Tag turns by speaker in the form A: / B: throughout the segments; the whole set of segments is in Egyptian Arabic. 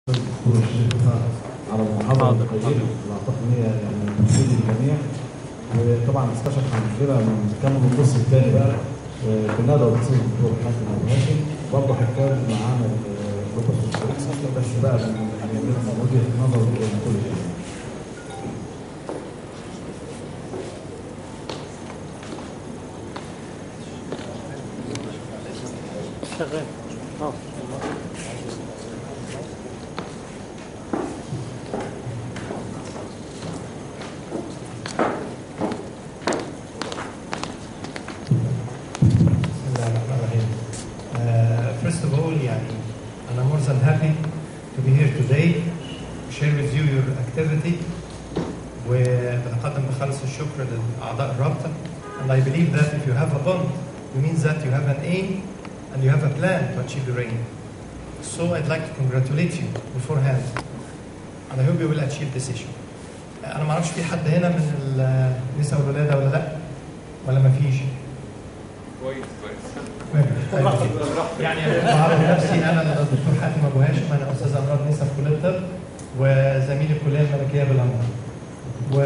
A: الدكتور الشريف على المحاضرة القيمة اللي أعتقد إن هي يعني تفيد الجميع وطبعا استشرح المشكلة من كام النص الثاني بقى كنا لو بتصير الدكتور حاتم أبو هاشم برضه هيتكلم معانا الدكتور الشريف بس بقى من من وجهة نظر كل شيء.
B: شغال اه
C: بسم الله الرحمن الرحيم. Uh, first of all يعني أنا more than happy to be here today to share with you your activity وبنقدم بخالص الشكر لأعضاء الرابطة and I believe that if you have a bond it means that you have an aim and you have a plan to achieve your aim. So I'd like to congratulate you beforehand and I hope you will achieve this issue. أنا ما أعرفش في حد هنا من النساء والولادة ولا لأ ولا ما فيش؟
D: كويس كويس
C: يعني بعرف نفسي انا الدكتور حاتم ابو هاشم انا استاذ امراض نساء في كليه الطب وزميل الكليه الملكيه بالامراض. و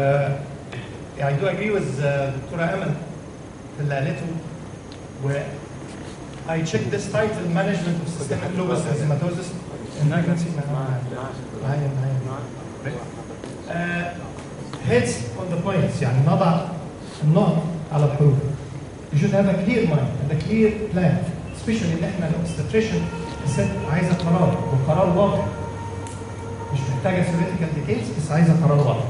C: I do agree with uh, دكتوره امل في اللي قالته و I checked this title management of systemic lupus erythematosus in pregnancy معايا معايا معايا uh, hits on the points يعني نضع النقط على الحروف you should have a clear mind and a clear plan especially ان احنا الاوبستريشن الست عايزه قرار وقرار واضح مش محتاجه theoretical details بس عايزه قرار واضح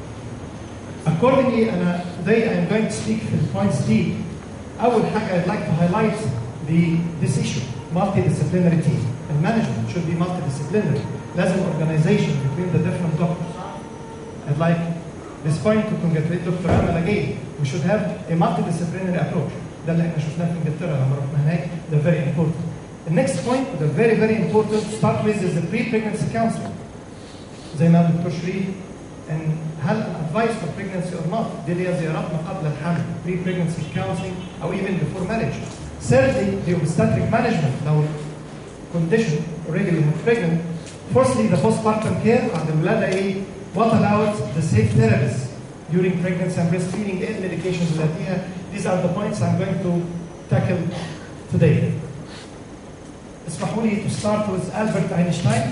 C: accordingly انا today I am going to speak في البوينتس دي اول حاجه I'd like to highlight the this issue multidisciplinary team and management should be multidisciplinary لازم organization between the different doctors I'd like this point to congratulate Dr. Amal again. We should have a multidisciplinary approach. ده اللي احنا شفناه في انجلترا لما رحنا هناك ده very important. The next point the very very important to start with is the pre-pregnancy counseling. زي ما قال الدكتور شريف and هل advice for pregnancy or not دي اللي هي زيارات ما قبل الحمل pre-pregnancy counseling او even before marriage. Thirdly the obstetric management لو condition already we have pregnant. Fourthly the postpartum care بعد الولاده ايه What about the safe therapies during pregnancy and breastfeeding and medications اللي فيها These are the points I'm going to tackle today. اسمحوا لي to start with Albert Einstein.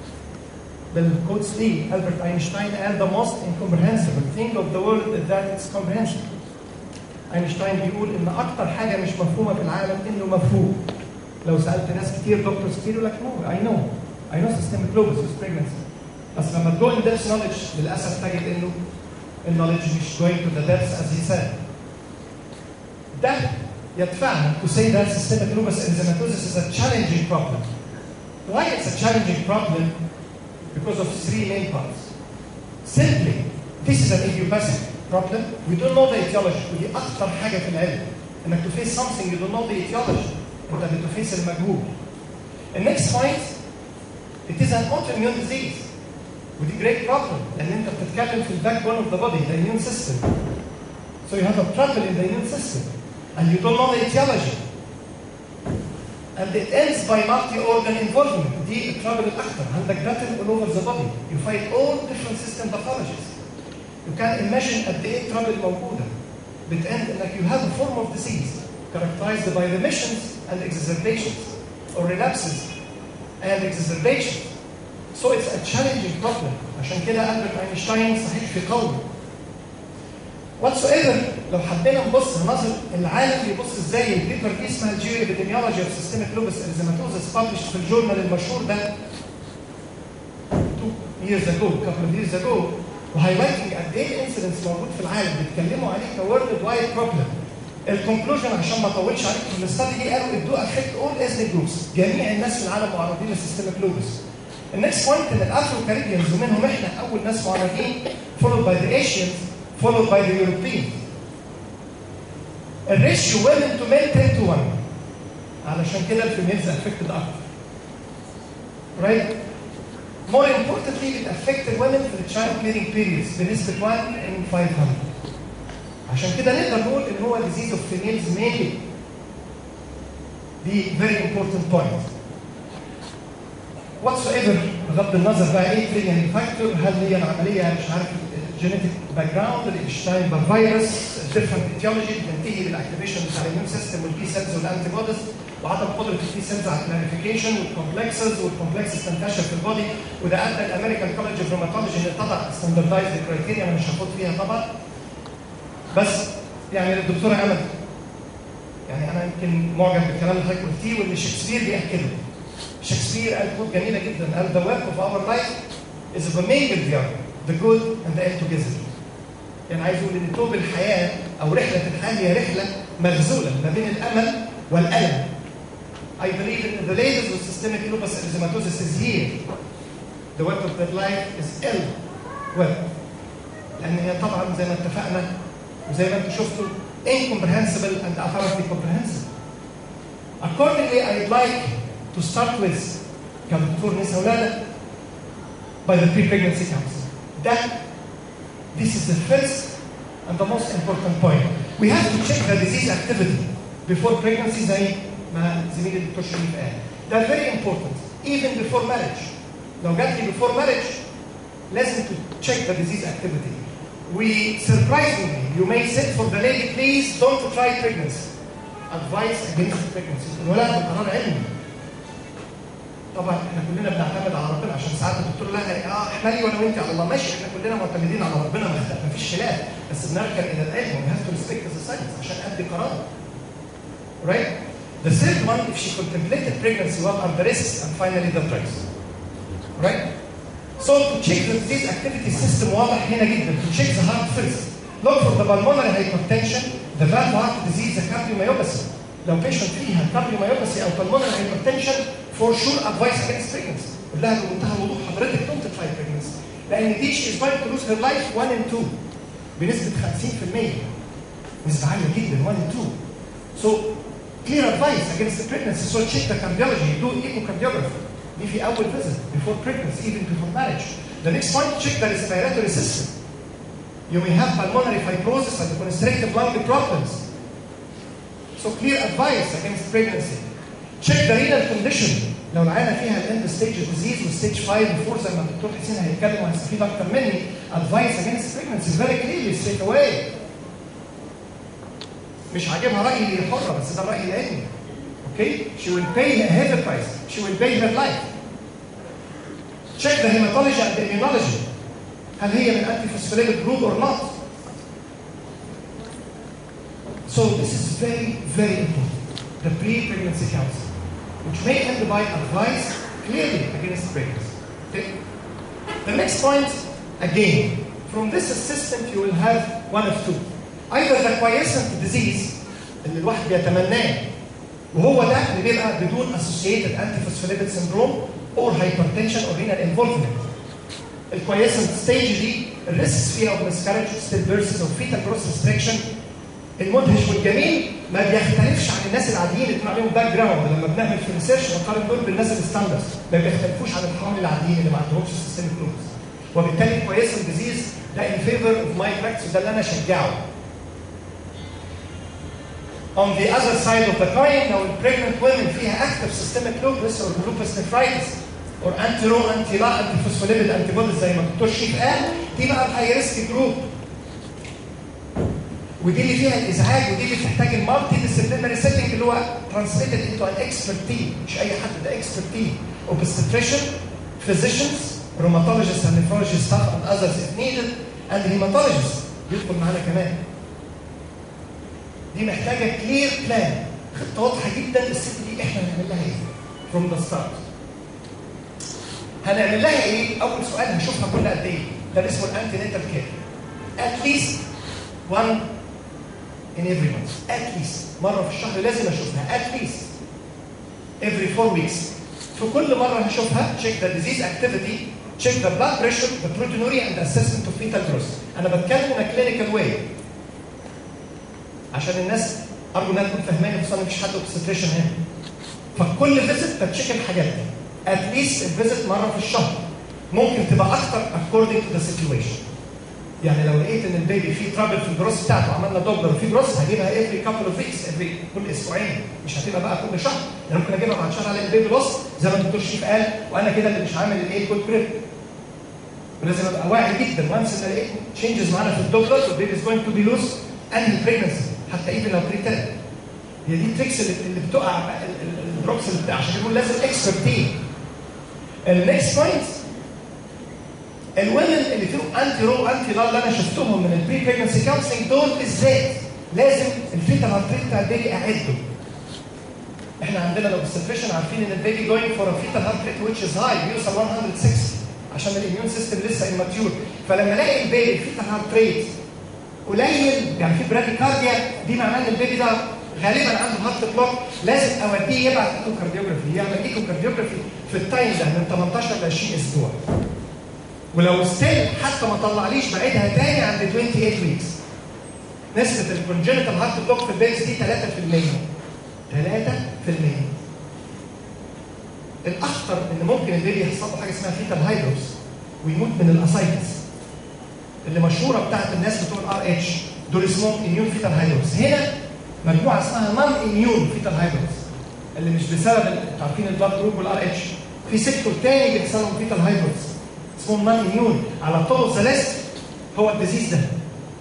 C: بالكوتس دي Albert Einstein قال the most incomprehensible thing of the world is that it's comprehensible. اينشتاين بيقول ان اكتر حاجه مش مفهومه في العالم انه مفهوم. لو سالت ناس كتير دكتورز كتير يقول لك نو اي نو اي نو systemic lupus is pregnancy. بس لما تجو in depth knowledge للاسف تجد انه النولج مش going to the depths as he said. ده يدفعنا to say that systemic lupus erythematosus is a challenging problem. Why it's a challenging problem? Because of three main parts. Simply, this is an idiopathic problem. We don't know the etiology. ودي أخطر حاجة في العلم. إنك to face something you don't know the etiology. أنت بتفيس المجهول. The next point, it is an autoimmune disease. ودي great problem لان انت بتتكلم في الباك بون اوف ذا بودي the immune system so you have a trouble in the immune system and you don't know the etiology and it ends by multi-organ involvement دي الترابل الاخطر عندك battle all over the body you fight all different system pathologies you can imagine قد ايه الترابل موجوده بتend انك you have a form of disease characterized by remissions and exacerbations or relapses and exacerbations So it's a challenging problem. عشان كده ألبرت أينشتاين صحيح في قوله. Whatsoever لو حبينا نبص نظر العالم يبص ازاي البيبر دي اسمها الجيو epidemiology of systemic lupus erythematosus published في الجورنال المشهور ده two years ago couple of years ago وهايلايتنج قد ايه الانسيدنس موجود في العالم بيتكلموا عليه كورلد وايد بروبلم. الكونكلوجن عشان ما اطولش عليكم في الاستادي دي قالوا ادوا افكت اول ethnic جروبس جميع الناس في العالم معرضين للسيستميك لوبس. النكست بوينت ان الافرو كاريبيانز ومنهم احنا اول ناس معرضين followed by the Asians followed by the Europeans. الريشيو women to men 10 to 1 علشان كده الفيميلز افكتد اكتر. Right? More importantly it affected women في the child bearing periods بنسبة 1 in 500. عشان كده نقدر نقول ان هو disease of females mainly. دي very important point. واتس ايفر بغض النظر بقى ايه تريجرنج فاكتور هل هي العمليه مش عارف الجينيتك باك جراوند الاشتاين فيروس ديفرنت ايتيولوجي بتنتهي بالاكتيفيشن بتاع الاميون سيستم والبي سيلز والانتي بوديز وعدم قدره البي سيلز على الكلاريفيكيشن والكومبلكسز والكومبلكسز تنتشر في البودي وده ادى الامريكان كولج اوف روماتولوجي ان تضع ستاندردايزد كرايتيريا انا مش هاخد فيها طبعا بس يعني الدكتوره امل يعني انا يمكن معجب بالكلام اللي حضرتك قلتيه واللي شكسبير بياكده شكسبير قال كود جميله جدا قال the work of our life is a familiar the good and the end together يعني عايز يقول ان توب الحياه او رحله الحياه هي رحله مغزوله ما بين الامل والالم I believe in the latest with systemic lupus erythematosus is here. The work of their life is ill work. لأن هي طبعا زي ما اتفقنا وزي ما انتم شفتوا incomprehensible and apparently comprehensible. Accordingly, I'd like to start with كدكتور نسا ولاده by the pre-pregnancy counseling. That this is the first and the most important point. We have to check the disease activity before pregnancy زي ما زميلي الدكتور شريف قال. That's very important even before marriage. لو جات لي before marriage لازم to check the disease activity. We surprisingly you may say for the lady please don't try pregnancy. Advice against pregnancy. ولا بقرار علمي. طبعا احنا كلنا بنعتمد على ربنا عشان ساعات الدكتور لا اه احملي وانا وانت على الله ماشي احنا كلنا معتمدين على ربنا ما فيش خلاف بس بنركن الى العلم we have to respect the science عشان ادي قرار. Right? The third one, if she contemplated pregnancy, what are the risks? And finally, the drugs. Right? So to check the disease activity system واضح هنا جدا. To check the heart first. Look for the pulmonary hypertension, the valve heart disease, the cardiomyopathy. لو patient فيها cardiomyopathy أو pulmonary hypertension, for sure advice against pregnancy. قول لها بمنتهى الوضوح حضرتك don't try pregnancy. لأن دي she is going to lose her life 1 and 2 بنسبة 50%. نسبة عالية جدا 1 and 2. So clear advice against the pregnancy. So check the cardiology, do echocardiography. دي في أول visit before pregnancy, even before marriage. The next point, check the respiratory system. You may have pulmonary fibrosis and constrictive lung problems. So clear advice against pregnancy. Check the renal condition. لو العينة فيها الاند ستيج ديزيز والستيج 5 و 4 زي ما الدكتور حسين هيتكلم وهيستفيد اكتر مني advice against pregnancy very clearly straight away. مش عاجبها رأيي هي حرة بس ده الرأي العلمي. Okay? She will pay a heavy price. She will pay her life. Check the hematology and the immunology. هل هي من anti phospholipid group or not? So this is very, very important. The pre-pregnancy counseling, which may end by advice clearly against pregnancy. Okay? The next point, again, from this assessment you will have one of two. Either the quiescent disease اللي الواحد بيتمناه وهو ده اللي بيبقى بدون associated antiphospholipid syndrome or hypertension or renal involvement. الكويسنت ستيج دي الريسكس فيها اوف مسكارج ستيل بيرسز او فيتال جروس ريستريكشن المدهش والجميل ما بيختلفش عن الناس العاديين اللي بنعمل لهم باك جراوند لما بنعمل في ريسيرش بنقارن دول بالناس الستاندرز ما بيختلفوش عن الحرامي العاديين اللي ما عندهمش سيستميك لوبس وبالتالي الكويسنت ديزيز ده ان فيفور اوف ماي براكتس وده اللي انا اشجعه On the other side of the coin, لو pregnant women فيها active systemic lupus or lupus nephritis or anti-ro, anti-la, anti-phospholipid antibodies زي ما الدكتور شيف قال دي بقى الهاي ريسك جروب ودي اللي فيها الازعاج ودي اللي بتحتاج المالتي ديسيبلينري سيتنج اللي هو ترانسليتد انتو ان اكسبرت تيم مش اي حد ده اكسبرت تيم obstetrician physicians rheumatologists and nephrology staff and others if needed and hematologists بيدخل معانا كمان دي محتاجه كلير بلان خطه واضحه جدا الست دي احنا هنعمل لها ايه from the start هنعمل لها ايه اول سؤال هشوفها كل قد ايه ده اللي اسمه الانتي ناتال كير at least one in every month at least مره في الشهر لازم اشوفها at least every four weeks في كل مره هشوفها check the disease activity check the blood pressure the proteinuria and the assessment of fetal growth انا بتكلم in a clinical way عشان الناس ارجو انها تكون فاهماني خصوصا مفيش حد اوبستريشن هنا فكل فيزيت بتشيك الحاجات دي اتليست الفيزيت مره في الشهر ممكن تبقى اكتر according to the situation يعني لو لقيت ان البيبي فيه ترابل في الجروس بتاعته عملنا دوبلر وفي جروس هجيبها افري كابل اوف ويكس افري كل اسبوعين مش هتبقى بقى كل شهر يعني ممكن اجيبها بعد شهر على البيبي لوس زي ما الدكتور شريف قال وانا كده اللي مش عامل الايه كود بريب ولازم ابقى واعي جدا وانس ان لقيت تشينجز معانا في الدوبلر والبيبي از جوينج تو بي لوز انهي بريجنسي حتى ايفن لو بري هي دي التريكس اللي, اللي بتقع الدروكس اللي بتاع عشان كده لازم اكسبرت تيم النكست بوينت الومن اللي فيهم انتي رو انتي لا اللي انا شفتهم من البري بريجنسي كونسلنج دول بالذات لازم الفيتال هارت ريت بتاع البيبي اعده احنا عندنا لو بالسبريشن عارفين ان البيبي جوينج فور فيتال هارت ريت which is high بيوصل 160 عشان الاميون سيستم لسه immature فلما الاقي البيبي الفيتال هارت ريت قليل يعني في براديكارديا دي معناه ان البيبي ده غالبا عنده هارت بلوك لازم اوديه يبعت ايكو كارديوجرافي يعمل ايكو كارديوجرافي في التايم ده من 18 ل 20 اسبوع ولو ستيل حتى ما طلعليش بعيدها تاني عند 28 ويكس نسبة الكونجنتال هارت بلوك في البيبس دي 3% 3% الاخطر ان ممكن البيبي يحصل له حاجه اسمها فيتال هايدروس ويموت من الاسايتس اللي مشهوره بتاعت الناس بتوع الار اتش دول اسمهم اميون فيتال هايدروس هنا مجموعه اسمها نون اميون فيتال هايدروس اللي مش بسبب ال- عارفين البلاد جروب والار اتش في سيكتور تاني بيحصل لهم فيتال هايدروس اسمهم نون اميون على طول ثلاث هو الديزيز ده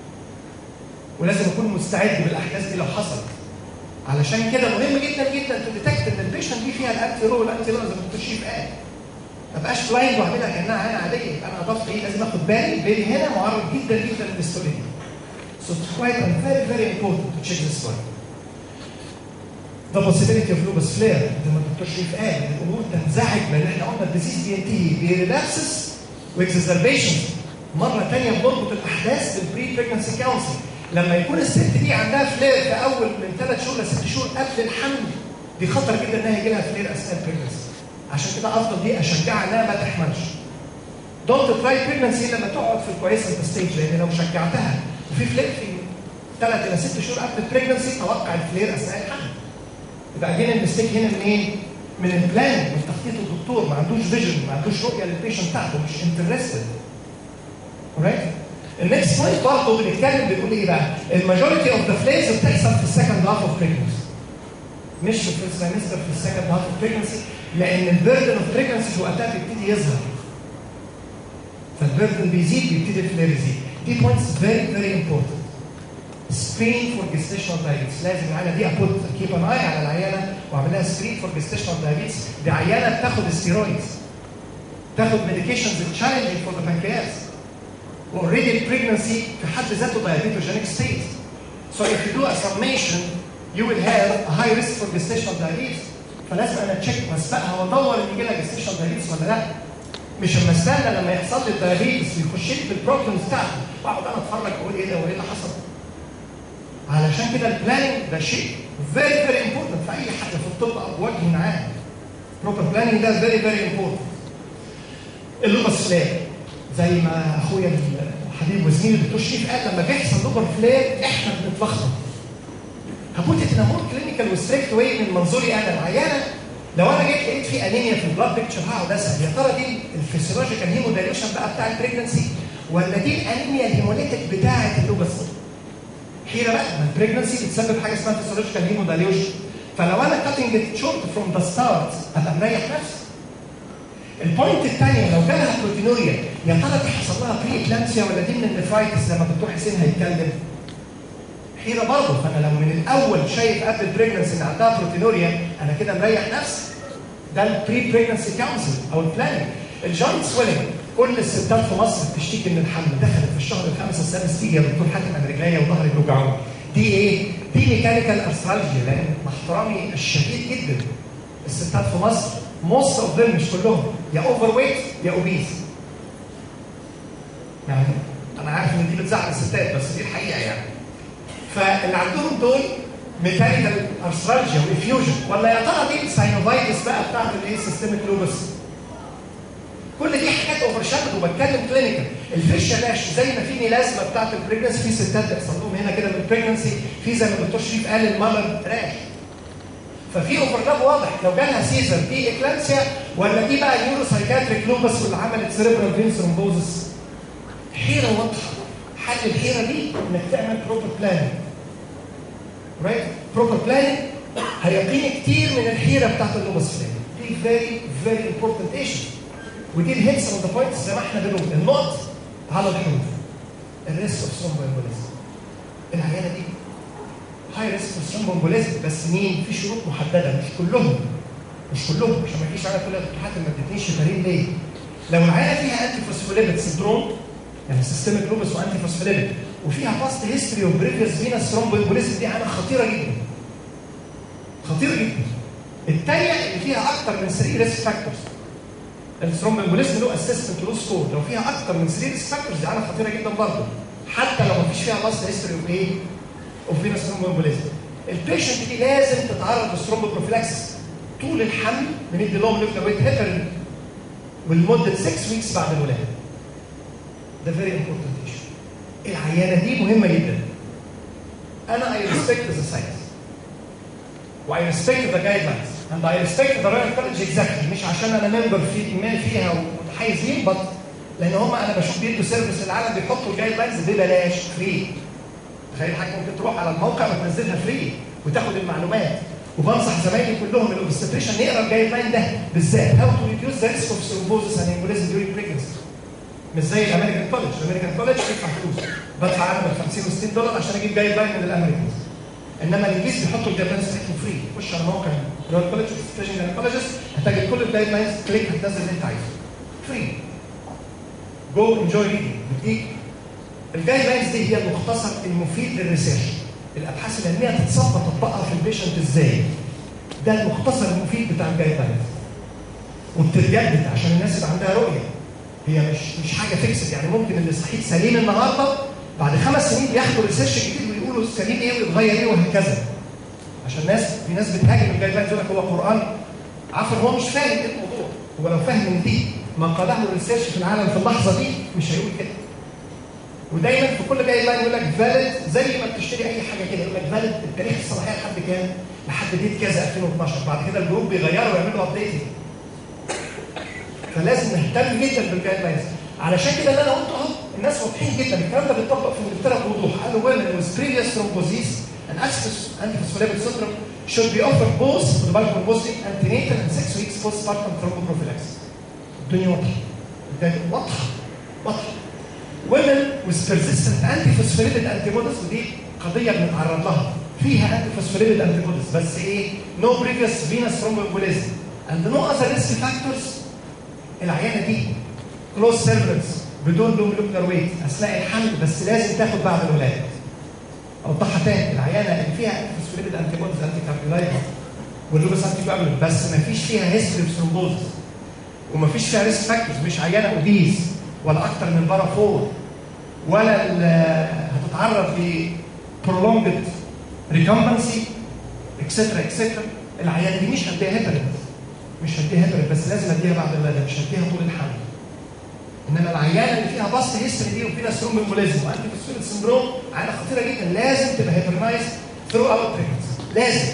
C: ولازم اكون مستعد بالاحداث دي لو حصلت علشان كده مهم جدا جدا تديتكت ان البيشنت دي فيها الانتي رو والانتي رو زي ما الدكتور شريف قال ما بقاش بلايند واعملها كانها عينه عاديه انا اضفت ايه لازم اخد بالي البيبي هنا معرض جدا جدا للستوليدي So it's quite and very very important to check this one. The possibility of lupus flare زي ما الدكتور شريف قال إن الامور تنزعج لان احنا قلنا الديزيز بينتهي بريلابسس واكزربيشن مره ثانيه بنربط الاحداث بالبري بريجنسي كونسل لما يكون الست دي عندها فلير في اول من ثلاث شهور لست شهور قبل الحمل دي خطر جدا انها يجي لها فلير اثناء البريجنسي عشان كده افضل دي اشجعها انها ما تحملش دونت تراي بريجنسي لما تقعد في الكويسنت ستيج لان لو شجعتها وفي فلير في ثلاث الى ست شهور قبل البريجنسي توقع الفلير اثناء الحمل يبقى جينا المستيك هنا من ايه؟ من البلان من تخطيط الدكتور ما عندوش فيجن ما عندوش رؤيه للبيشنت بتاعته مش انترستد alright النكست بوينت برضه بنتكلم بنقول ايه بقى؟ الماجوريتي اوف ذا فليز بتحصل في السكند هاف اوف بريجنسي مش في الفيرست سيمستر في السكند هاف اوف بريجنسي لان البيردن اوف بريجنسي وقتها بيبتدي يظهر فالبيردن بيزيد بيبتدي الفلير يزيد دي بوينتس فيري فيري امبورتنت سكرين فور جستيشنال دايبيتس لازم العيانه دي ابوت كيب ان اي على العيانه واعمل لها سكرين فور جستيشنال دايبيتس دي عيانه بتاخد ستيرويدز تاخد ميديكيشنز تشالنجينج فور ذا بانكرياس واوريدي البريجنسي في حد ذاته diabetogenic state. So if you do a summation, you will have a high risk for gestational diabetes. فلازم انا تشيك واسبقها وادور ان يجي لها gestational diabetes ولا لا. مش اما استنى لما يحصل لي الدايابيتس ويخش لي بالبروبلمز بتاعته واقعد انا اتفرج اقول ايه ده وايه اللي حصل. علشان كده البلاننج ده شيء فيري فيري امبورتنت في اي حاجه في الطب او بوجه عام. بروبر بلاننج ده فيري فيري امبورتنت. اللوبس فلير زي ما اخويا الحبيب وزميلي الدكتور شريف قال لما بيحصل لوبر فلير احنا بنتلخبط. هبوت ان مور كلينيكال وستريكت واي من منظوري انا العيانه لو انا جيت لقيت في انيميا في البلاد بيكتشر هقعد اسال يا ترى دي الفسيولوجيكال هيمودايليشن بقى بتاع البريجنسي ولا دي الانيميا الهيموليتيك بتاعه اللوبس حيره بقى ما البريجنسي بتسبب حاجه اسمها فسيولوجيكال هيمودايليشن فلو انا كاتنج شورت فروم ذا ستارت ابقى مريح نفسي البوينت الثانيه لو جالها بروتينوريا يا ترى دي حصل لها بري اكلامسيا ولا دي من النفرايتس زي ما الدكتور حسين هيتكلم حيره برضه فانا لو من الاول شايف قبل البريجنسي ان عندها بروتينوريا انا كده مريح نفسي ده البري بريجنسي كونسل او البلاننج الجوينت سويلنج كل الستات في مصر بتشتكي من الحمل دخلت في الشهر الخامس السادس تيجي يا دكتور حاتم انا رجليا وظهري بيوجعوني دي ايه؟ دي ميكانيكال ارثرالجيا لان مع احترامي الشديد جدا الستات في مصر موست اوف ذم مش كلهم يا اوفر ويت يا اوبيز يعني انا عارف ان دي بتزعل الستات بس دي الحقيقه يعني فاللي عندهم دول ميكانيكال ارثرالجيا وانفيوجن ولا يا ترى دي الساينوفايتس بقى بتاعت الايه سيستميك لوبس كل دي حاجات اوفر شادد وبتكلم كلينيكال الفيش يا باشا زي ما في ميلازما بتاعت البريجنسي في ستات بيحصل لهم هنا كده من البريجنسي في زي ما الدكتور شريف قال المرض راش ففي اوفرلاب واضح لو جالها سيزر دي اكلانسيا ولا دي بقى نيورو سايكاتريك لوبس واللي عملت سيريبرال فين ثرومبوزس حيره واضحه حل الحيره دي انك تعمل بروبر بلاننج رايت بروبر بلاننج هيقيني كتير من الحيره بتاعت اللوبوسفلين دي فيري فيري امبورتنت ايشو ودي الهيتس اون ذا بوينتس زي ما احنا بنقول النقط على الحروف الريسك اوف ثرومبومبوليزم العيانه دي هاي ريسك اوف ثرومبومبوليزم بس مين في شروط محدده مش كلهم مش كلهم عشان ما تجيش على كل الاتحاد ما ادتنيش فريق ليه؟ لو العيانه فيها انتي فوسفوليبيد سندروم يعني سيستميك لوبس وانتي فوسفوليبيد وفيها باست هيستوري اوف بريفيوس فينس ثرومبومبوليزم دي عيانه خطيره جدا خطيره جدا الثانيه اللي فيها اكتر من 3 ريسك فاكتورز الثرومبومبوليزم له اسسمنت له سكور لو فيها اكتر من 3 ريسك فاكتورز دي عيانه خطيره جدا برضه حتى لو ما فيش فيها باست هيستوري اوف ايه؟ اوف فينس ثرومبومبوليزم البيشنت دي لازم تتعرض للثرومبوبروفيلاكسس طول الحمل بندي لهم نيوكليويد هيبرين ولمده 6 ويكس بعد الولاده. ده فيري امبورتنت ايشو. العيانه دي مهمه جدا. انا اي ريسبكت ذا ساينس. واي ريسبكت ذا جايد لاينز اند اي ريسبكت ذا رويال كولج اكزاكتلي مش عشان انا ممبر في ما فيها ومتحيز ليه بط لان هم انا بشوف بيدوا سيرفيس للعالم بيحطوا الجايد لاينز ببلاش فري. تخيل حضرتك ممكن تروح على الموقع وتنزلها فري وتاخد المعلومات وبنصح زمايلي كلهم الاوبستريشن نقرا الجايد لاين ده بالذات هاو تو ريديوس ذا ريسك اوف ثرومبوزس اند امبوليزم ديورينج بريجنسي مش زي الامريكان كولج الامريكان كولج بدفع فلوس بدفع انا من 50 و 60 دولار عشان اجيب جايد لاين من الامريكانز انما الانجليز بيحطوا الجايد لاينز بتاعتهم فري خش على موقع رويال كولج اوبستريشن كولجز هتجد كل الجايد لاينز كليك هتنزل اللي انت عايزه فري جو انجوي ريدنج بتديك الجايد لاينز دي هي المختصر المفيد للريسيرش الابحاث العلميه تتصفى تطبقها في البيشنت ازاي ده المختصر المفيد بتاع الجايد لاينز وبتتجدد عشان الناس يبقى عندها رؤيه هي مش مش حاجه فيكسد يعني ممكن اللي صحيح سليم النهارده بعد خمس سنين بياخدوا ريسيرش جديد ويقولوا السليم ايه ويتغير ايه وهكذا عشان ناس في ناس بتهاجم الجايد لاينز يقول لك هو قران عفوا هو مش فاهم ايه الموضوع هو لو فاهم ان دي ما قاله الريسيرش في العالم في اللحظه دي مش هيقول كده ودايما في كل جايد لاين يقول لك فاليد زي ما بتشتري اي حاجه كده يقول لك فاليد التاريخ الصلاحيه لحد كام؟ لحد ديت كذا 2012 بعد كده الجروب بيغيروا ويعملوا ابديتنج فلازم نهتم جدا بالجايد لاينز علشان كده اللي انا قلته اهو الناس واضحين جدا الكلام ده بيتطبق في انجلترا بوضوح قالوا women with previous thrombosis and access antiphospholipid syndrome should be offered both for the bulk composting antenatal and six weeks postpartum thromboprophylaxis الدنيا واضحه الدنيا واضحه واضحه women with persistent antiphospholipid antibodies ودي قضيه بنتعرض لها فيها antiphospholipid antibodies بس ايه no previous venous thromboembolism and no other risk factors العيانه دي close surveillance بدون لو molecular weight اثناء الحمل بس لازم تاخد بعد الولاده اوضحها تاني العيانه اللي فيها antiphospholipid antibodies انتي كاربيولايت واللوبس انتي بس ما فيش فيها هيستوري ثرومبوزس وما فيش فيها ريسك فاكتورز مش عيانه اوبيز ولا اكتر من بارا فور ولا هتتعرض ل prolonged recumbency اكسترا اكسترا العيانه دي مش هديها هيبرين مش هديها هيبرين بس لازم اديها بعد الولاده مش هديها طول الحمل انما العيانه اللي فيها باست هيستوري دي وفيها ستروم امبوليزم وانتي فوسفوليت سندروم عيانه خطيره جدا لازم تبقى هيبرنايز ثرو اوت لازم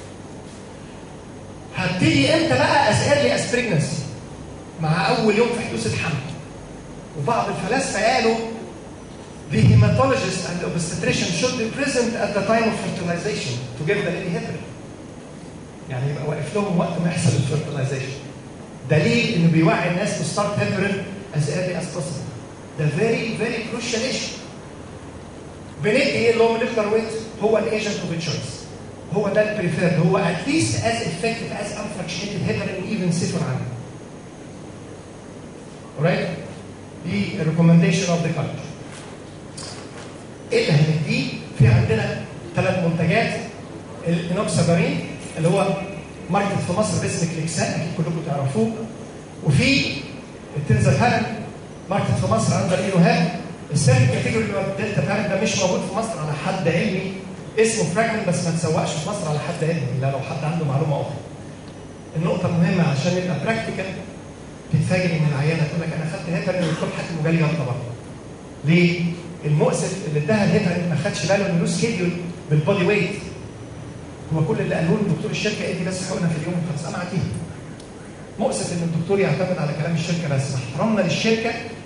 C: هبتدي امتى بقى از ايرلي از بريجنسي مع اول يوم في حدوث الحمل وبعض الفلاسفه قالوا the hematologist and obstetrician should be present at the time of fertilization to give the lady heparin. يعني يبقى واقف لهم وقت ما يحصل الفيرتلايزيشن. دليل انه بيوعي الناس to start heparin as early as possible. ده very very crucial issue. بندي ايه اللي هو molecular weight هو الايجنت اوف تشويس. هو ده البريفيرد هو at least as effective as unfractionated heparin even safer عنه. Alright? دي recommendation of the college. ايه اللي هنديه؟ في عندنا ثلاث منتجات الانوكسابارين اللي هو ماركت في مصر باسم كليكسان اكيد كلكم تعرفوه وفي التنزافالين ماركت في مصر عندنا اينوهاب الثاني كاتيجوري اللي هو الدلتا فالين ده مش موجود في مصر على حد علمي اسمه فراجمنت بس ما تسوقش في مصر على حد علمي الا لو حد عنده معلومه اخرى. النقطه المهمه عشان يبقى براكتيكال تتفاجئ ان العيانه تقول لك انا خدت هيبرين والدكتور حاتم وجالي جلطه برضه. ليه؟ المؤسف اللي اداها الهيبرين ما خدش باله انه له سكيدول بالبودي ويت. هو كل اللي قالوه له دكتور الشركه ادي بس حقنه في اليوم خلاص انا عتيه. مؤسف ان الدكتور يعتمد على كلام الشركه بس احترامنا للشركه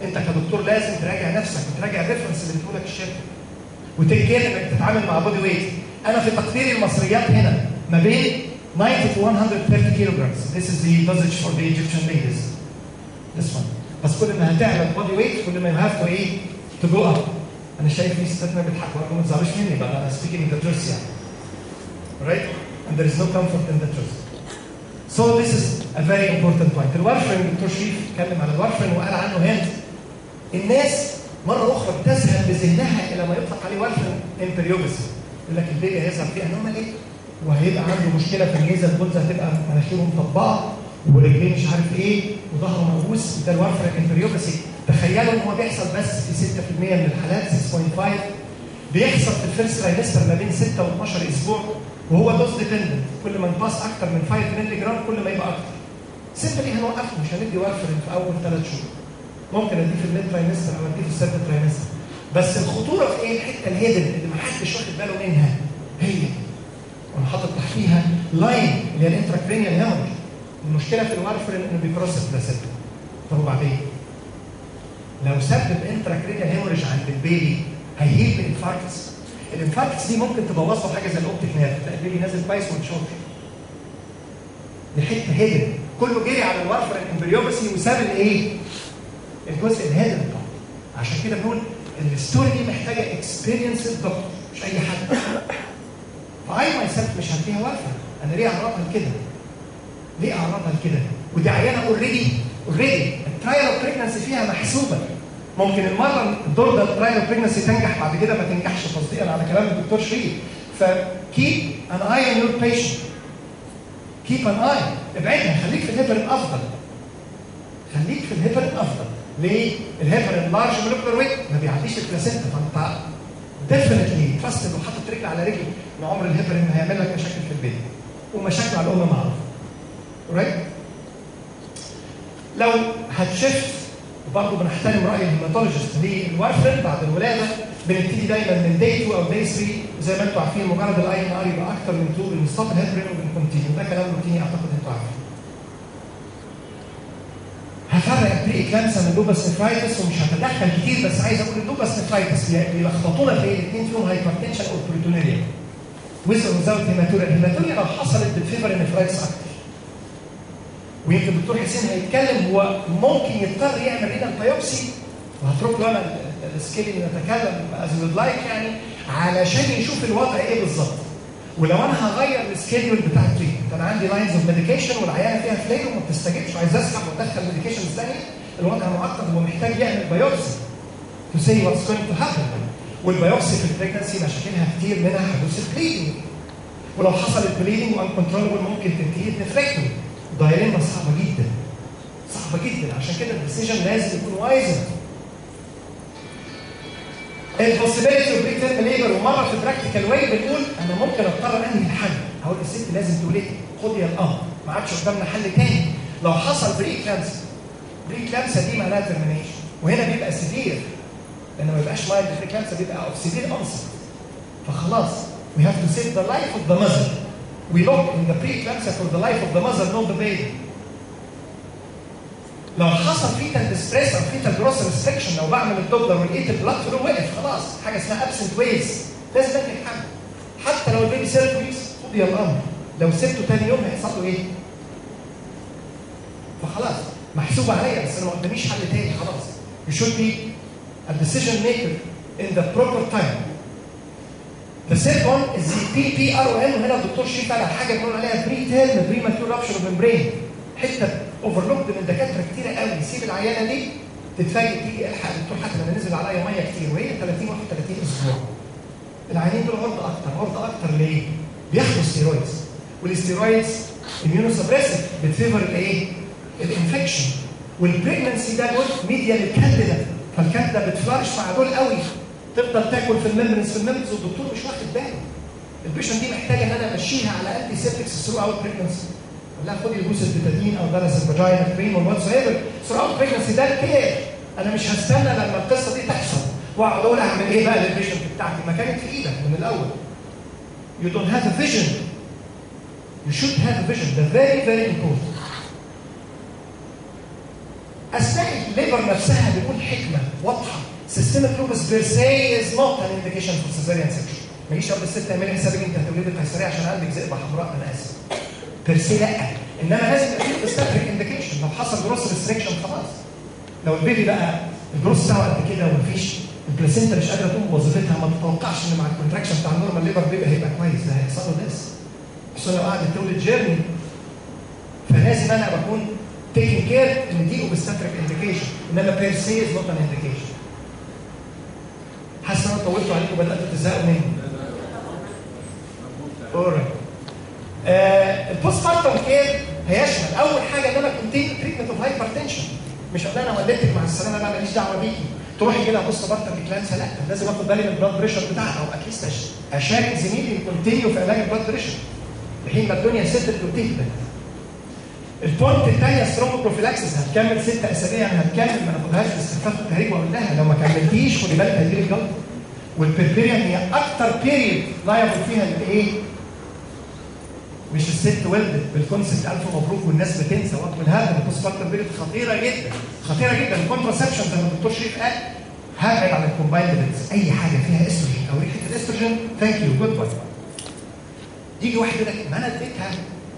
C: انت كدكتور لازم تراجع نفسك وتراجع الريفرنس اللي بتقولك الشركه وتكير انك تتعامل مع بودي ويت انا في تقديري المصريات هنا ما بين 90 to 130 kilograms this is the dosage for the Egyptian ladies this one بس كل ما هتعلى البودي ويت كل ما you have to ايه to go up انا شايف في ستات ما بيضحكوا ما تزعلوش مني بقى انا speaking the truth يعني right and there is no comfort in the truth So this is a very important point. الورفرين الدكتور شريف اتكلم على الورفرين وقال عنه هند الناس مرة أخرى بتذهب بذهنها إلى ما يطلق عليه ورفرين امبريوبسي يقول لك البيبي هيظهر فيه انومالي وهيبقى عنده مشكلة في الجيزة الجلزة هتبقى مناخيره مطبقة ورجليه مش عارف إيه وظهره موجوس ده الورفرين امبريوبسي تخيلوا إن هو بيحصل بس في 6% من الحالات 6.5 بيحصل في الفيرست ترايمستر ما بين 6 و 12 اسبوع وهو دوز ديبندنت كل ما نباص اكتر من 5 مللي جرام كل ما يبقى اكتر سيمبلي هنوقفه مش هندي وارفرين في اول ثلاث شهور ممكن اديه في الميد ترايمستر او اديه في السيرد ترايمستر بس الخطوره في ايه الحته الهيدن اللي ما حدش واخد باله منها هي وانا حاطط تحتيها لاين اللي هي الانتراكرينيال هيموريج المشكله في الوارفرين انه بيكروس البلاسيبا طب وبعدين لو سبب انتراكرينيال هيموريج عند البيبي هيهيل بانفاركتس الانفاركتس دي ممكن تبوظ له حاجه زي الاوبتيك نيرف تلاقي البيبي نازل كويس ومتشوط دي حته هيدن كله جري على الوارفرين امبريوبسي وساب الايه؟ الجزء الهيدن بتاعه عشان كده بنقول الستوري دي محتاجه اكسبيرينس دكتور مش اي حد فاي ماي سيلف مش هديها وارفرين انا ليه اعرضها لكده؟ ليه اعرضها لكده؟ ودي عيانه اوريدي اوريدي الترايل اوف بريجنسي فيها محسوبه ممكن المره الدور ده الترايل اوف بريجنسي تنجح بعد كده ما تنجحش تصديقا على كلام الدكتور شريف فكيب ان اي ان يور بيشنت كيب ان اي ابعدها خليك في الهيبرين افضل خليك في الهيبرين افضل ليه؟ الهيبرين لارج مولكولر ويت ما بيعديش البلاسينتا فانت ديفنتلي تراست لو حاطط رجل على رجل ان عمر الهيبرين ما هيعمل لك مشاكل في البيت ومشاكل على الام معروفه رايت؟ لو هتشفت وبرضه بنحترم راي الهيماتولوجيست للوارفرين بعد الولاده بنبتدي دايما من داي 2 او داي 3 زي ما انتم عارفين مجرد الاي ان ار يبقى اكتر من 2 بنستوب الهيبرين وبنكونتينيو ده كلام روتيني اعتقد انتم عارفين. هفرق بري اكلامسا من لوبس نفرايتس ومش هتدخل كتير بس عايز اقول اللوبس نفرايتس بيلخبطونا في الاثنين فيهم هايبرتنشن او بروتونيريا ويز اور ويزاوت هيماتوريا الهيماتوريا لو حصلت بالفيفر نفرايتس اكتر ويمكن الدكتور حسين هيتكلم هو ممكن يضطر يعمل رينال بايوبسي وهترك له انا السكيلينج نتكلم از ويد لايك يعني علشان يشوف الوضع ايه بالظبط ولو انا هغير السكيدول بتاع التريتمنت انا عندي لاينز اوف ميديكيشن والعيانه فيها فلير وما بتستجيبش وعايز اسحب وادخل ميديكيشن ثانيه الوضع معقد هو محتاج يعمل بايوبسي تو سي واتس جوينج تو هابن والبايوبسي في البريجنسي مشاكلها كتير منها حدوث البليدنج ولو حصل البليدنج وان كنترولبل ممكن تنتهي بنفركتومي دايلما صعبه جدا صعبه جدا عشان كده الديسيجن لازم يكون وايزر البوسيبيلتي اوف بريتيرم ليبر ومره في براكتيكال واي بنقول انا ممكن اضطر انهي الحل هقول الست لازم تولدي خدي يا الامر ما عادش قدامنا حل تاني لو حصل بري كلامسا بري كلامسا دي معناها ترمينيشن وهنا بيبقى سيفير لان ما بيبقاش مايلد بري كلامسا بيبقى اوف سيفير انسر فخلاص we have to save the life of the mother we look in the pre-eclampsia for the life of the mother not the baby لو حصل فيتال ديستريس او فيتال جروس ريستريكشن لو بعمل الدوبلر ولقيت البلاد فلو وقف خلاص حاجه اسمها ابسنت ويز لازم انهي الحمل حتى لو البيبي سيرت ويكس قضي الامر لو سبته تاني يوم هيحصل له ايه؟ فخلاص محسوب عليا بس انا ما قداميش حل تاني خلاص you should be a decision maker in the proper time The third one is the PPRON وهنا الدكتور شريف قال على حاجه بنقول عليها بري تيرم بري ماتور رابشر اوف ممبرين حته اوفرلوكد من دكاتره كتيره قوي يسيب العيانه دي تتفاجئ تيجي الحق الدكتور حاتم انا نزل عليا ميه كتير وهي 30 31 اسبوع العيانين دول عرضه اكتر عرضه اكتر ليه؟ بياخدوا ستيرويدز والستيرويدز اميونو سبريسيف بتفيفر الايه؟ الانفكشن والبريجنسي ده جزء ميديا للكانديدا فالكانديدا بتفرش مع دول قوي تفضل تاكل في الممبرنس في الممبرنس والدكتور مش واخد باله البيشن دي محتاجه ان انا امشيها على انتي سيبتكس ثرو اوت بريجنسي لا خدي البوس البتادين او درس الفاجينا كريم والواتس ايفر ثرو اوت بريجنسي ده الكير انا مش هستنى لما القصه دي تحصل واقعد اقول اعمل ايه بقى للبيشنت بتاعتي ما كانت في ايدك من الاول you don't have a vision you should have a vision ده very very important اثناء الليبر نفسها بيقول حكمه واضحه سيستمك لوبس بير سي از نوت ان انديكيشن فور سيزاريان سكشن ما يجيش اقول للست اعملي حسابك انت هتولدي قيصريه عشان عندك ذئبه حمراء انا اسف بير سي لا انما لازم يبقى في استاتريك انديكيشن لو حصل جروس ريستريكشن خلاص لو البيبي بقى الجروس بتاعه قد كده ومفيش البلاسينتا مش قادره تقوم بوظيفتها ما تتوقعش ان مع الكونتراكشن بتاع النورمال ليبر بيبي هيبقى كويس ده هيحصل له ناس خصوصا لو قعدت تولد جيرني فلازم انا بكون تيكن كير ان دي اوبستاتريك انديكيشن انما بير سي از نوت ان انديكيشن حاسس ان انا طولت عليكم وبداتوا تزهقوا مني اوريت آه البوست بارتم كير هيشمل اول حاجه ان انا كونتين تريتمنت اوف هايبرتنشن مش هقول انا ولدتك مع السلامه بقى ماليش دعوه بيكي تروحي كده بوست بارتم اكلانسا لا لازم اخد بالي من البلاد بريشر بتاعها او اتليست اشارك زميلي كونتينيو في علاج البلاد بريشر لحين ما الدنيا ستت وتهدى البوينت الثانيه سترونج بروفيلاكسس هتكمل ست اسابيع انا هتكمل ما ناخدهاش في استخفاف التهريج واقول لها لو ما كملتيش خدي بالك هيجيلك جلطه والبربيريان هي اكتر بيريد لايبل فيها الايه؟ مش الست ولدت بالكونسبت الف مبروك والناس بتنسى وقت من هذا البوست بارتم بيريد خطيره جدا خطيره جدا الكونتراسبشن زي ما الدكتور شريف قال هبعد عن الكومبايند بيتس اي حاجه فيها استروجين او ريحه الاستروجين ثانك يو جود باي يجي واحد يقول لك ما انا اديتها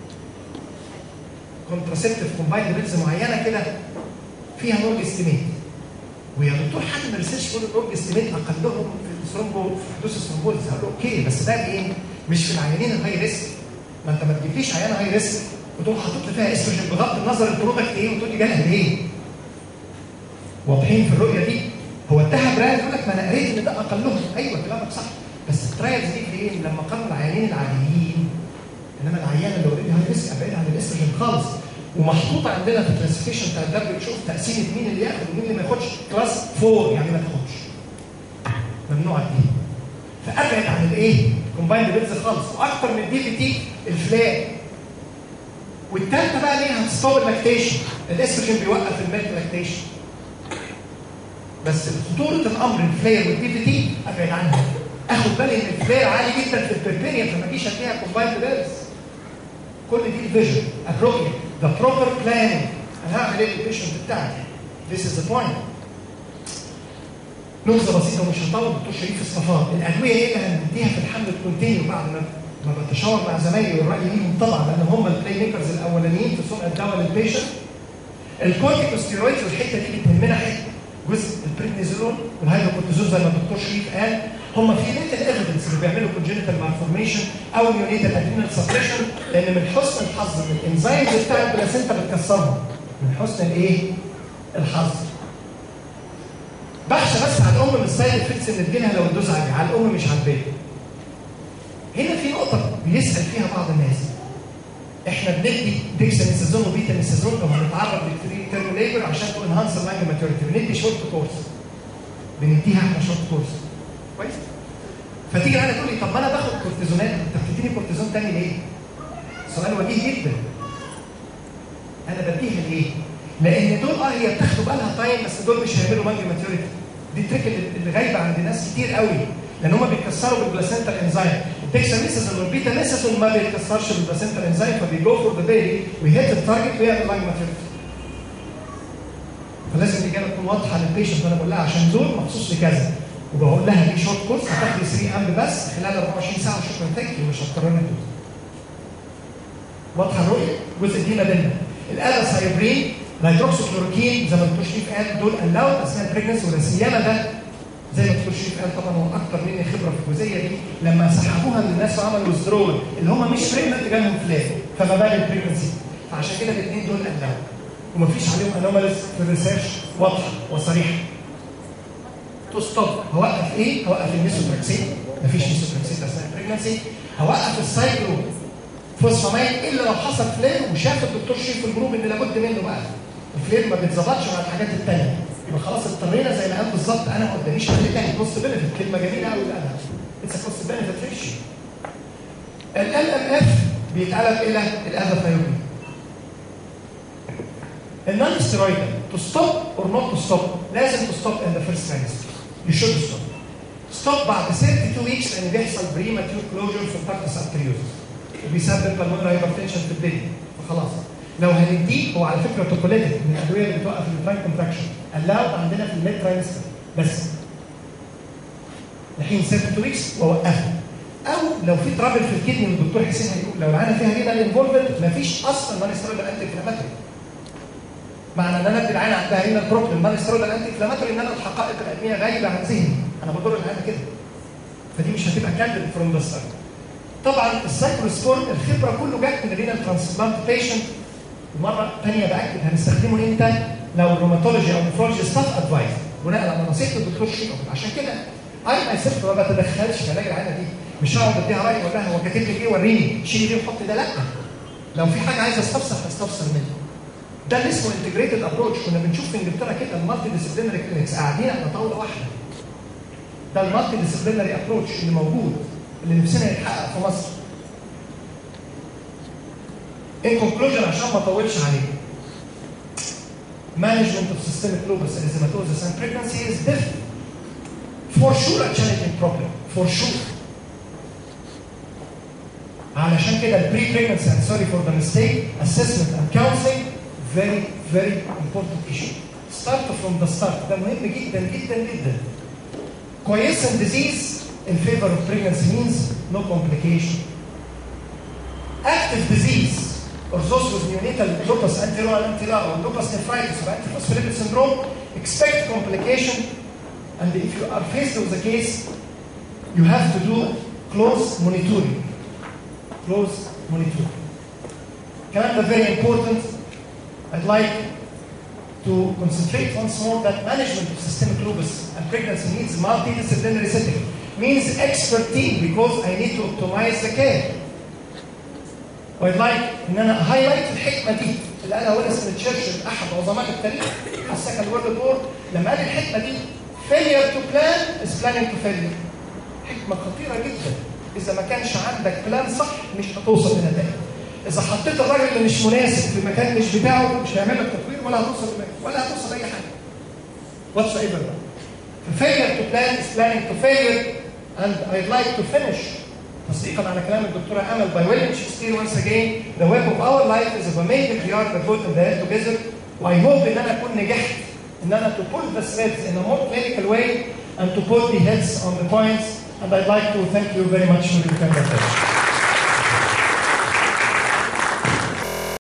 C: كونتراسبتيف كومبايند بيتس معينه كده فيها نورج استيميت ويا دكتور حد من الريسيرش بيقول النورج استيميت اقلهم في الثرومبو في حدوث الثرومبوليز هقول له اوكي بس ده ايه؟ مش في العيانين الهاي ريسك ما انت ما تجيبليش عيانه هاي ريسك وتقوم حاطط لي فيها استروجين بغض النظر البرودكت ايه وتقول لي جالها ليه؟ واضحين في الرؤيه دي هو اداها براند يقول لك ما انا قريت ان ده اقلهم ايوه كلامك صح بس الترايلز دي فين؟ لما قارنوا العيانين العاديين انما العيان اللي اوريدي هاي ريسك ابعد عن الاستروجين خالص ومحطوطه عندنا في الكلاسيفيكيشن بتاع الدبليو تشوف تقسيمه مين اللي ياخد ومين اللي ما ياخدش كلاس 4 يعني ما تاخدش ممنوع دي فابعد عن الايه؟ كومبايند بيلز خالص واكتر من دي في تي الفلاج والثالثه بقى ليه هتستوب اللاكتيشن الاستروجين بيوقف الميلك لاكتيشن بس خطوره الامر الفلاير والدي في تي ابعد عنها اخد بالي ان الفلاير عالي جدا في البربيريا فما اجيش اديها كومبايند بيلز كل دي الفيجن الرؤيه ذا بروبر بلاننج انا هعمل ايه للبيشنت بتاعي This is the point نبذه بسيطه ومش هطول دكتور شريف الصفار الادويه ايه اللي هنديها في الحمل الكونتينيو بعد ما ما بتشاور مع زمايلي والراي ليهم طبعا لان هم البلاي ميكرز الاولانيين في سوق الدواء للبيشنت الكورتيكوستيرويدز والحته دي بتهمنا حته جزء البريدنيزولون والهيدروكورتيزون زي ما الدكتور شريف قال هم في ليتل ايفيدنس اللي بيعملوا كونجنتال مالفورميشن او نيونيتال ادرينال سبريشن لان من حسن الحظ ان الانزيمز بتاع البلاسينتا بتكسرهم من حسن الايه؟ الحظ بحث بس على الام من السايد افكتس اللي تجيلها لو الدوز عالي على الام مش على البيبي هنا في نقطه بيسال فيها بعض الناس احنا بندي ديكساميثازون وبيتاميثازون لو هنتعرض للتيرم ليبر عشان تو انهانس اللانج ماتيوريتي بندي شورت كورس بنديها احنا شورت كورس كويس فتيجي انا تقول لي طب ما انا باخد كورتيزونات انت بتديني كورتيزون تاني ليه؟ سؤال وجيه جدا انا بديها ليه؟ لان دول اه هي بتاخدوا بالها تايم بس دول مش هيعملوا مانجي ماتيوريتي دي التريك اللي غايبه عند ناس كتير قوي لان هم بيتكسروا بالبلاسنتا انزايم الديكساميثاسون والبيتاميثاسون ما بيتكسرش بالبلاسنتا انزايم فبيجو فور ذا بيبي ويهيت التارجت ويعمل مانجي ماتيوريتي فلازم الاجابه تكون واضحه للبيشنت وانا بقول لها عشان دول مخصوص لكذا وبقول لها دي شورت كورس هتاخدي 3 امب بس خلال 24 ساعه وشكرا ثانك يو مش هضطرنا ندوز واضحه الرؤيه الجزء دي ما بيننا الالا سايبرين الهيدروكسيكلوروكين زي ما الدكتور شريف قال دول الاود اثناء البريجنسي ولا سيما ده زي ما الدكتور شريف قال طبعا هو اكتر مني خبره في الجزئيه دي لما سحبوها للناس وعملوا ويزدرول اللي هم مش بريجننت جالهم فلاج فما بال البريجنسي فعشان كده الاثنين دول الاود ومفيش عليهم انوماليز في الريسيرش واضحه وصريحه تو ستوب هوقف ايه؟ هوقف الميسوتراكسين مفيش ميسوتراكسين اثناء البريجنسي هوقف السايكلو فوسفامين الا لو حصل فلير وشاف الدكتور شريف في الجروب ان لابد منه بقى الفلير ما بيتظبطش مع الحاجات الثانيه يبقى خلاص اضطرينا زي ما قال بالظبط انا ما قداميش حل تاني كوست بنفيت كلمه جميله قوي قالها اتس كوست بنفيت ريشيو ال ام اف بيتقلب الى الاذافيوبي النون ستيرويدال تو ستوب اور نوت تو ستوب لازم تو ستوب ان ذا فيرست ترايمستر يو شود ستوب ستوب بعد 32 ويكس لان بيحصل بريماتيور كلوجر في التارتس ارتريوزس وبيسبب بالمونري هايبرتنشن في البيبي فخلاص لو هنديه هو على فكره توكوليتيك من الادويه اللي بتوقف التراين كونتراكشن الاود عندنا في الميد ترايمستر بس لحين 7 ويكس واوقفه او لو في ترابل في الكدني والدكتور حسين هيقول لو العينه فيها رينال انفولفمنت مفيش اصلا نون ستيرويدال انتي انفلاماتوري معنى ان انا ادي العينه عندها رينال بروبلم نون ستيرويدال انتي انفلاماتوري ان انا الحقائق العلميه غايبه عن ذهني انا بضر العينه كده فدي مش هتبقى كاندل فروم ذا ستارت طبعا السايكلوسبور الخبره كله جت من الرينال ترانسبلانتيشن ومره ثانيه باكد هنستخدمه امتى؟ لو الروماتولوجي او النفرولوجي ستاف ادفايس بناء على نصيحه الدكتور شيكو عشان كده انا ماي سيلف ما بتدخلش في علاج العينه دي مش هقعد اديها راي اقول لها هو كاتب لي ايه وريني شيلي دي وحط ده لا لو في حاجه عايزه استفسر هستفسر منها ده اللي اسمه انتجريتد ابروتش كنا بنشوف في انجلترا كده المالتي ديسيبلينري كلينكس قاعدين على طاوله واحده ده المالتي ديسيبلينري ابروتش اللي موجود اللي نفسنا يتحقق في مصر In conclusion عشان ما اطولش عليك management of systemic lupus erythematosus and pregnancy is different for sure a challenging problem for sure علشان كده البري pregnancy and sorry for the mistake assessment and counseling very very important issue start from the start ده مهم جدا جدا جدا quiescent disease in favor of pregnancy means no complication active disease orthosis neonatal lupus anterior anterior or lupus nephritis or antiphospholipid syndrome expect complication and if you are faced with the case you have to do close monitoring close monitoring كمان ده very important I'd like to concentrate once more that management of systemic lupus and pregnancy needs multidisciplinary setting means expert team because I need to optimize the care I'd like ان انا هايلايت الحكمه دي اللي قالها وينستون تشرشل احد عظماء التاريخ في السكند وورلد وور لما قال الحكمه دي failure to plan is planning to failure حكمه خطيره جدا اذا ما كانش عندك بلان صح مش هتوصل لنتائج اذا حطيت الراجل اللي مش مناسب في مكان مش بتاعه مش هيعمل لك تطوير ولا هتوصل ولا هتوصل اي حاجه what's ever failure to plan is planning to failure and I'd like to finish تصديقا على كلام الدكتوره امل by William Shakespeare once again the web of our life is of a maiden yard that put in the head together I hope ان انا اكون نجحت ان انا to pull the threads in a more clinical way and to put the heads on the points and I'd like to thank you very much for your kind attention.